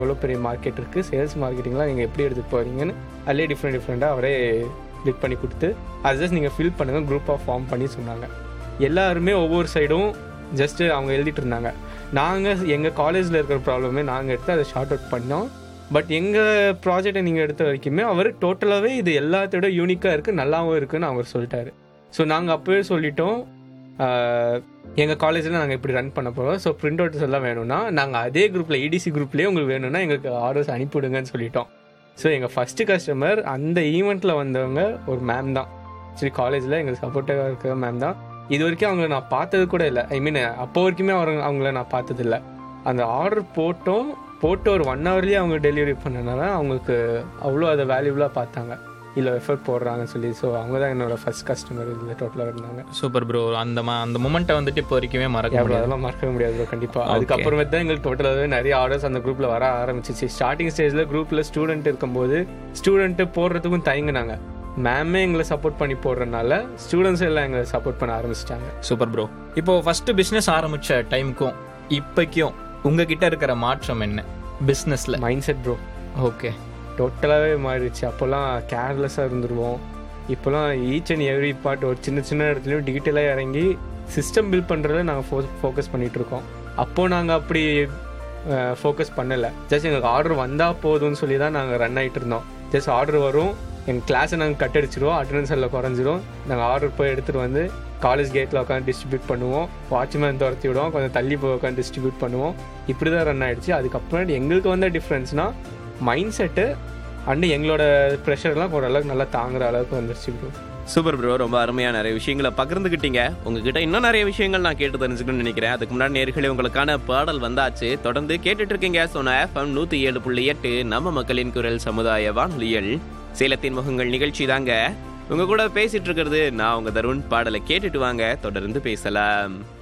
எவ்வளோ பெரிய மார்க்கெட் இருக்குது சேல்ஸ் மார்க்கெட்டிங்லாம் நீங்கள் எப்படி எடுத்துகிட்டு போகிறீங்கன்னு அதிலே டிஃப்ரெண்ட் டிஃப்ரெண்ட்டாக அவரே லிக் பண்ணி கொடுத்து அது ஜஸ்ட் நீங்கள் ஃபில் பண்ணுங்கள் குரூப்பாக ஃபார்ம் பண்ணி சொன்னாங்க எல்லாருமே ஒவ்வொரு சைடும் ஜஸ்ட்டு அவங்க எழுதிட்டு இருந்தாங்க நாங்கள் எங்கள் காலேஜில் இருக்கிற ப்ராப்ளமே நாங்கள் எடுத்து அதை ஷார்ட் அவுட் பண்ணோம் பட் எங்கள் ப்ராஜெக்டை நீங்கள் எடுத்த வரைக்குமே அவர் டோட்டலாகவே இது எல்லாத்தோட யூனிக்காக இருக்குது நல்லாவும் இருக்குன்னு அவர் சொல்லிட்டாரு ஸோ நாங்கள் அப்போவே சொல்லிட்டோம் எங்கள் காலேஜில் நாங்கள் இப்படி ரன் பண்ண போகிறோம் ஸோ பிரிண்ட் அவுட்ஸ் எல்லாம் வேணும்னா நாங்கள் அதே குரூப்பில் இடிசி குரூப்லேயே உங்களுக்கு வேணும்னா எங்களுக்கு ஆர்டர்ஸ் அனுப்பிவிடுங்கன்னு சொல்லிட்டோம் ஸோ எங்கள் ஃபஸ்ட்டு கஸ்டமர் அந்த ஈவெண்ட்டில் வந்தவங்க ஒரு மேம் தான் ஆக்சுவலி காலேஜில் எங்களுக்கு சப்போர்ட்டாக இருக்கிற மேம் தான் இது வரைக்கும் அவங்கள நான் பார்த்தது கூட இல்லை ஐ மீன் அப்போ வரைக்குமே அவங்க அவங்கள நான் பார்த்தது இல்லை அந்த ஆர்டர் போட்டோம் போட்டு ஒரு ஒன் ஹவர்லேயே அவங்க டெலிவரி பண்ணனால அவங்களுக்கு அவ்வளோ அதை வேல்யூபுளாக பார்த்தாங்க இல்லை எஃபர்ட் போடுறாங்கன்னு சொல்லி ஸோ அவங்க தான் என்னோட ஃபர்ஸ்ட் கஸ்டமர் இதில் டோட்டலாக இருந்தாங்க சூப்பர் ப்ரோ அந்த மா அந்த மூமெண்ட்டை வந்துட்டு இப்போ வரைக்குமே மறக்க bro, முடியாது அதெல்லாம் மறக்கவே முடியாது bro, கண்டிப்பா அதுக்கப்புறமேட்டு தான் எங்களுக்கு டோட்டலாகவே நிறைய ஆர்டர்ஸ் அந்த குரூப்ல வர ஆரம்பிச்சிச்சு ஸ்டார்டிங் ஸ்டேஜ்ல குரூப்ல ஸ்டூடெண்ட் இருக்கும்போது ஸ்டூடெண்ட் போடுறதுக்கும் தயங்குனாங்க மேமே எங்களை சப்போர்ட் பண்ணி போடுறதுனால ஸ்டூடெண்ட்ஸ் எல்லாம் எங்களை சப்போர்ட் பண்ண ஆரம்பிச்சிட்டாங்க சூப்பர் ப்ரோ இப்போ ஃபர்ஸ்ட் பிஸ்னஸ் ஆரம்பிச்ச டைமுக்கும் இப்போக்கும் உங்ககிட்ட இருக்கிற மாற்றம் என்ன பிஸ்னஸ்ல மைண்ட் செட் ப்ரோ ஓகே டோட்டலாகவே மாறிடுச்சு அப்போல்லாம் கேர்லெஸ்ஸாக இருந்துருவோம் இப்போலாம் ஈச் அண்ட் எவ்ரி பார்ட் ஒரு சின்ன சின்ன இடத்துலையும் டிஜிட்டலாக இறங்கி சிஸ்டம் பில்ட் பண்ணுறதுல நாங்கள் ஃபோ ஃபோக்கஸ் பண்ணிகிட்டு இருக்கோம் அப்போது நாங்கள் அப்படி ஃபோக்கஸ் பண்ணலை ஜஸ்ட் எங்களுக்கு ஆர்டர் வந்தால் போதும்னு சொல்லி தான் நாங்கள் ரன் ஆகிட்டு இருந்தோம் ஜஸ்ட் ஆர்டர் வரும் எங்கள் கிளாஸை நாங்கள் கட் அடிச்சிருவோம் அட்டண்டன்ஸ் எல்லாம் குறைஞ்சிரும் நாங்கள் ஆர்டர் போய் எடுத்துகிட்டு வந்து காலேஜ் கேட்டில் உட்காந்து டிஸ்ட்ரிபியூட் பண்ணுவோம் வாட்ச்மேன் துரத்தி விடுவோம் கொஞ்சம் தள்ளி போய் உட்காந்து டிஸ்ட்ரிபியூட் பண்ணுவோம் இப்படி தான் ரன் ஆயிடுச்சு அதுக்கப்புறம் எங்களுக்கு வந்த டிஃப்ரென்ஸ்னால் மைண்ட் செட்டு அண்டு எங்களோட ப்ரெஷர்லாம் ஓரளவுக்கு நல்லா தாங்குற அளவுக்கு வந்துருச்சு ப்ரோ சூப்பர் ப்ரோ ரொம்ப அருமையா நிறைய விஷயங்களை பகிர்ந்துக்கிட்டீங்க உங்ககிட்ட இன்னும் நிறைய விஷயங்கள் நான் கேட்டு தெரிஞ்சுக்கணும்னு நினைக்கிறேன் அதுக்கு முன்னாடி நேர்களே உங்களுக்கான பாடல் வந்தாச்சு தொடர்ந்து கேட்டுட்டு இருக்கீங்க சொன்ன எஃப்எம் நூத்தி ஏழு புள்ளி எட்டு நம்ம மக்களின் குரல் சமுதாய வானொலியல் சேலத்தின் முகங்கள் நிகழ்ச்சி தாங்க உங்க கூட பேசிட்டு இருக்கிறது நான் உங்க தருண் பாடலை கேட்டுட்டு வாங்க தொடர்ந்து பேசலாம்